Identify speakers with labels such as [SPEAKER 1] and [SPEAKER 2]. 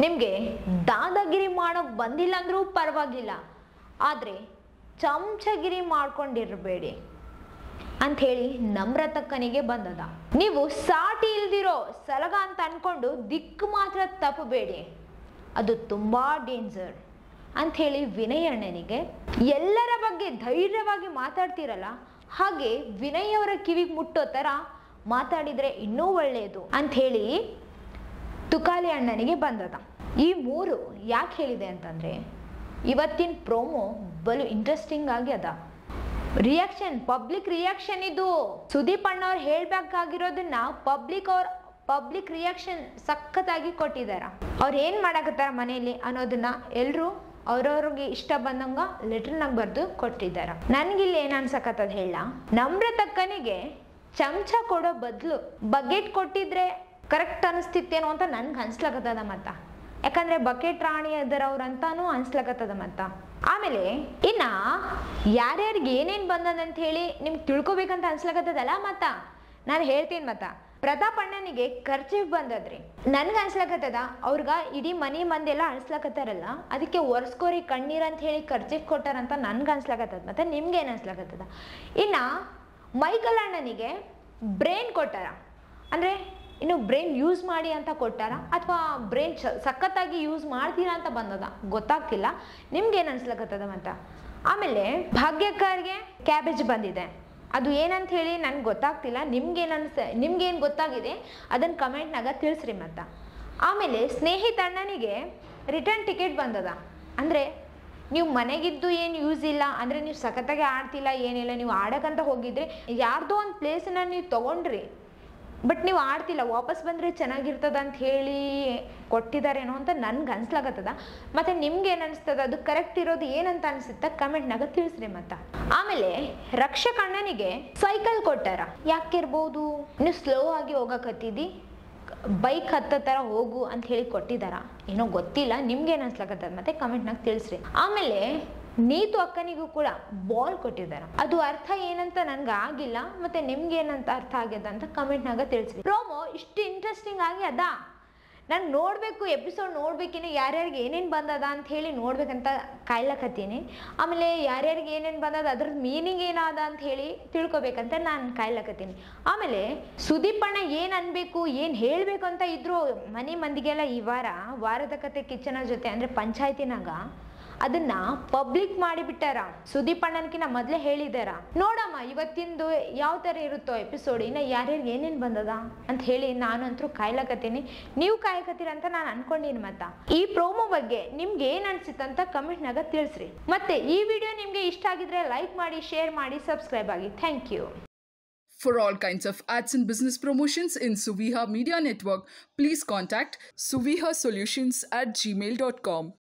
[SPEAKER 1] ನಿಮಗೆ ದಾದಾಗಿರಿ ಮಾಡೋಕ್ ಬಂದಿಲ್ಲ ಅಂದ್ರೂ ಪರವಾಗಿಲ್ಲ ಆದರೆ ಚಮಚಗಿರಿ ಮಾಡ್ಕೊಂಡಿರಬೇಡಿ ಅಂಥೇಳಿ ನಮ್ರತಕ್ಕನಿಗೆ ಬಂದದ ನೀವು ಸಾಟಿ ಇಲ್ದಿರೋ ಸಲಗ ಅಂತ ಅನ್ಕೊಂಡು ದಿಕ್ಕು ಮಾತ್ರ ತಪ್ಪಬೇಡಿ ಅದು ತುಂಬಾ ಡೇಂಜರ್ ಅಂಥೇಳಿ ವಿನಯ್ ಅಣ್ಣನಿಗೆ ಎಲ್ಲರ ಬಗ್ಗೆ ಧೈರ್ಯವಾಗಿ ಮಾತಾಡ್ತಿರಲ್ಲ ಹಾಗೆ ವಿನಯ್ ಅವರ ಕಿವಿಗೆ ಮುಟ್ಟೋ ಥರ ಮಾತಾಡಿದರೆ ಇನ್ನೂ ಒಳ್ಳೆಯದು ಅಂಥೇಳಿ ತುಕಾಲಿ ಅಣ್ಣನಿಗೆ ಬಂದದ ಈ ಮೂರು ಯಾಕೆ ಹೇಳಿದೆ ಅಂತಂದರೆ ಇವತ್ತಿನ ಪ್ರೋಮೋ ಬಲು ಇಂಟ್ರೆಸ್ಟಿಂಗ್ ಆಗಿ ಅದ ರಿಯಾಕ್ಷನ್ ಪಬ್ಲಿಕ್ ರಿಯಾಕ್ಷನ್ ಇದು ಸುದೀಪ್ ಅಣ್ಣವ್ರು ಹೇಳ್ಬೇಕಾಗಿರೋದನ್ನ ಪಬ್ಲಿಕ್ ಅವ್ರ ಪಬ್ಲಿಕ್ ರಿಯಾಕ್ಷನ್ ಸಖತ್ತಾಗಿ ಕೊಟ್ಟಿದಾರ ಅವ್ರು ಏನು ಮಾಡಕತ್ತಾರ ಮನೆಯಲ್ಲಿ ಅನ್ನೋದನ್ನ ಎಲ್ಲರೂ ಅವ್ರವ್ರಿಗೆ ಇಷ್ಟ ಬಂದಂಗ ಲೆಟರ್ನಾಗ ಬರೆದು ಕೊಟ್ಟಿದ್ದಾರ ನನ್ಗಿಲ್ಲಿ ಏನು ಅನ್ಸಕತ್ತದ ಹೇಳ ನಮ್ರತಕ್ಕನಿಗೆ ಚಮಚ ಕೊಡೋ ಬದಲು ಬಕೆಟ್ ಕೊಟ್ಟಿದ್ರೆ ಕರೆಕ್ಟ್ ಅನಿಸ್ತಿತ್ತೇನೋ ಅಂತ ನನ್ಗೆ ಅನ್ಸ್ಲಕತ್ತದ ಮತ್ತ ಯಾಕಂದ್ರೆ ಬಕೆಟ್ ರಾಣಿ ಅದರವ್ರಂತಾನು ಅನ್ಸ್ಲಕತ್ತದ ಮತ್ತ ಆಮೇಲೆ ಇನ್ನ ಯಾರ್ಯಾರಿಗೆ ಏನೇನ್ ಬಂದದಂತ ಹೇಳಿ ನಿಮ್ಗೆ ತಿಳ್ಕೊಬೇಕಂತ ಅನ್ಸ್ಲಕತ್ತದಲ್ಲ ಮತ್ತ ನಾನು ಹೇಳ್ತೀನಿ ಮತ್ತ ಪ್ರತಾಪ್ ಅಣ್ಣನಿಗೆ ಖರ್ಚಿಗೆ ಬಂದದ್ರಿ ನನ್ಗೆ ಅನ್ಸ್ಲಕತ್ತದ ಅವ್ರಿಗ ಇಡೀ ಮನೆ ಮಂದೆಲ್ಲ ಅನ್ಸ್ಲಕತ್ತಾರಲ್ಲ ಅದಕ್ಕೆ ಒರ್ಸ್ಕೋರಿ ಕಣ್ಣೀರ್ ಅಂತ ಹೇಳಿ ಖರ್ಚಿಗೆ ಕೊಟ್ಟಾರಂತ ನನ್ಗೆ ಅನ್ಸ್ಲಕತ್ತದ ಮತ್ತೆ ನಿಮ್ಗೆ ಏನು ಅನ್ಸ್ಲಕತ್ತದ ಇನ್ನ ಮೈಕಲ್ ಅಣ್ಣನಿಗೆ ಬ್ರೈನ್ ಕೊಟ್ಟಾರ ಅಂದ್ರೆ ಇನ್ನು ಬ್ರೈನ್ ಯೂಸ್ ಮಾಡಿ ಅಂತ ಕೊಟ್ಟಾರ ಅಥವಾ ಬ್ರೈನ್ ಸಖತ್ತಾಗಿ ಯೂಸ್ ಮಾಡ್ತೀರಾ ಅಂತ ಬಂದದ ಗೊತ್ತಾಗ್ತಿಲ್ಲ ನಿಮ್ಗೆ ಏನು ಅನ್ಸ್ಲಕತ್ತದ ಅಂತ ಆಮೇಲೆ ಭಾಗ್ಯಕ್ಕರ್ಗೆ ಕ್ಯಾಬೇಜ್ ಬಂದಿದೆ ಅದು ಏನಂತ ಹೇಳಿ ನನ್ಗೆ ಗೊತ್ತಾಗ್ತಿಲ್ಲ ನಿಮ್ಗೇನು ಅನ್ಸ ನಿಮ್ಗೇನು ಗೊತ್ತಾಗಿದೆ ಅದನ್ನು ಕಮೆಂಟ್ನಾಗ ತಿಳಿಸ್ರಿ ಮತ್ತ ಆಮೇಲೆ ಸ್ನೇಹಿತ ಅಣ್ಣನಿಗೆ ರಿಟರ್ನ್ ಟಿಕೆಟ್ ಬಂದದ ಅಂದರೆ ನೀವು ಮನೆಗಿದ್ದು ಏನು ಯೂಸ್ ಇಲ್ಲ ಅಂದರೆ ನೀವು ಸಖತ್ತಾಗಿ ಆಡ್ತಿಲ್ಲ ಏನಿಲ್ಲ ನೀವು ಆಡಕ್ಕಂತ ಹೋಗಿದ್ರೆ ಯಾರ್ದೋ ಒಂದು ಪ್ಲೇಸನ್ನ ನೀವು ತೊಗೊಂಡ್ರಿ ಬಟ್ ನೀವು ಆಡ್ತಿಲ್ಲ ವಾಪಸ್ ಬಂದರೆ ಚೆನ್ನಾಗಿರ್ತದ ಅಂತ ಹೇಳಿ ಕೊಟ್ಟಿದ್ದಾರೇನೋ ಅಂತ ನನ್ಗೆ ಅನ್ಸ್ಲಾಗತ್ತದ ಮತ್ತು ನಿಮ್ಗೆ ಏನು ಅನಿಸ್ತದ ಅದು ಕರೆಕ್ಟ್ ಇರೋದು ಏನಂತ ಅನಿಸುತ್ತೆ ಕಮೆಂಟ್ನಾಗ ತಿಳಿಸ್ರಿ ಮತ್ತ ಆಮೇಲೆ ರಕ್ಷಕ ಅಣ್ಣನಿಗೆ ಸೈಕಲ್ ಕೊಟ್ಟಾರ ಯಾಕಿರ್ಬೋದು ನೀವು ಸ್ಲೋ ಆಗಿ ಹೋಗಕತ್ತಿದ್ದಿ ಬೈಕ್ ಹತ್ತ ಥರ ಹೋಗು ಅಂತ ಹೇಳಿ ಕೊಟ್ಟಿದ್ದಾರ ಏನೋ ಗೊತ್ತಿಲ್ಲ ನಿಮ್ಗೇನು ಅನ್ಸ್ಲಕತ್ತದ ಮತ್ತೆ ಕಮೆಂಟ್ನಾಗ ತಿಳಿಸ್ರಿ ಆಮೇಲೆ ನೀತು ಅಕ್ಕನಿಗೂ ಕೂಡ ಬಾಲ್ ಕೊಟ್ಟಿದ್ದಾರೆ ಅದು ಅರ್ಥ ಏನಂತ ನನ್ಗೆ ಆಗಿಲ್ಲ ಮತ್ತೆ ನಿಮ್ಗೆ ಏನಂತ ಅರ್ಥ ಆಗ್ಯದ ಅಂತ ಕಮೆಂಟ್ನಾಗ ತಿಳಿಸ್ರಿ ಪ್ರೋಮೋ ಇಷ್ಟು ಇಂಟ್ರೆಸ್ಟಿಂಗ್ ಆಗಿ ಅದ ನಾನು ನೋಡಬೇಕು ಎಪಿಸೋಡ್ ನೋಡ್ಬೇಕಿನ್ನು ಯಾರ್ಯಾರಿಗೆ ಏನೇನು ಬಂದದ ಅಂತ ಹೇಳಿ ನೋಡ್ಬೇಕಂತ ಕಾಯ್ಲಕತ್ತೀನಿ ಆಮೇಲೆ ಯಾರ್ಯಾರಿಗೆ ಏನೇನು ಬಂದದ ಅದ್ರದ್ದು ಮೀನಿಂಗ್ ಏನಾದ ಅಂತ ಹೇಳಿ ತಿಳ್ಕೊಬೇಕಂತ ನಾನು ಕಾಯ್ಲಕತ್ತೀನಿ ಆಮೇಲೆ ಸುದೀಪ್ ಅಣ್ಣ ಏನು ಅನ್ಬೇಕು ಏನು ಹೇಳಬೇಕು ಅಂತ ಇದ್ರು ಮನೆ ಮಂದಿಗೆಲ್ಲ ಈ ವಾರ ವಾರದ ಕತೆ ಕಿಚನ ಜೊತೆ ಅಂದರೆ ಪಂಚಾಯತಿನಾಗ ಅದನ್ನ ಪಬ್ಲಿಕ್ ಮಾಡಿಬಿಟ್ಟಾರ ಸುದೀಪ್ ಅಣ್ಣನ್ಕಿನ ಮೊದಲೇ ಹೇಳಿದಾರ ನೋಡಮ್ಮ ಇವತ್ತಿಂದು ಯಾವ ಥರ ಇರುತ್ತೋ ಎಪಿಸೋಡ್ ಇನ್ನು ಯಾರ್ಯಾರಿಗೆ ಏನೇನು ಬಂದದ ಅಂತ ಹೇಳಿ ನಾನಂತರೂ ಕಾಯ್ಲಕತ್ತೀನಿ ನೀವು ಕಾಯಕತ್ತೀರ ಅಂತ ನಾನು ಅನ್ಕೊಂಡಿನಿ ಮತ್ತ ಈ ಪ್ರೋಮೋ ಬಗ್ಗೆ ನಿಮ್ಗೆ ಏನು ಅನ್ಸಿತ್ತಂತ ಕಮೆಂಟ್ನಾಗ ತಿಳಿಸ್ರಿ ಮತ್ತೆ ಈ ವಿಡಿಯೋ ನಿಮ್ಗೆ ಇಷ್ಟ ಆಗಿದ್ರೆ ಲೈಕ್ ಮಾಡಿ ಶೇರ್ ಮಾಡಿ ಸಬ್ಸ್ಕ್ರೈಬ್ ಆಗಿ thank you
[SPEAKER 2] For all kinds of ads and business promotions in Suviha Media Network, please contact suvihasolutions at gmail.com.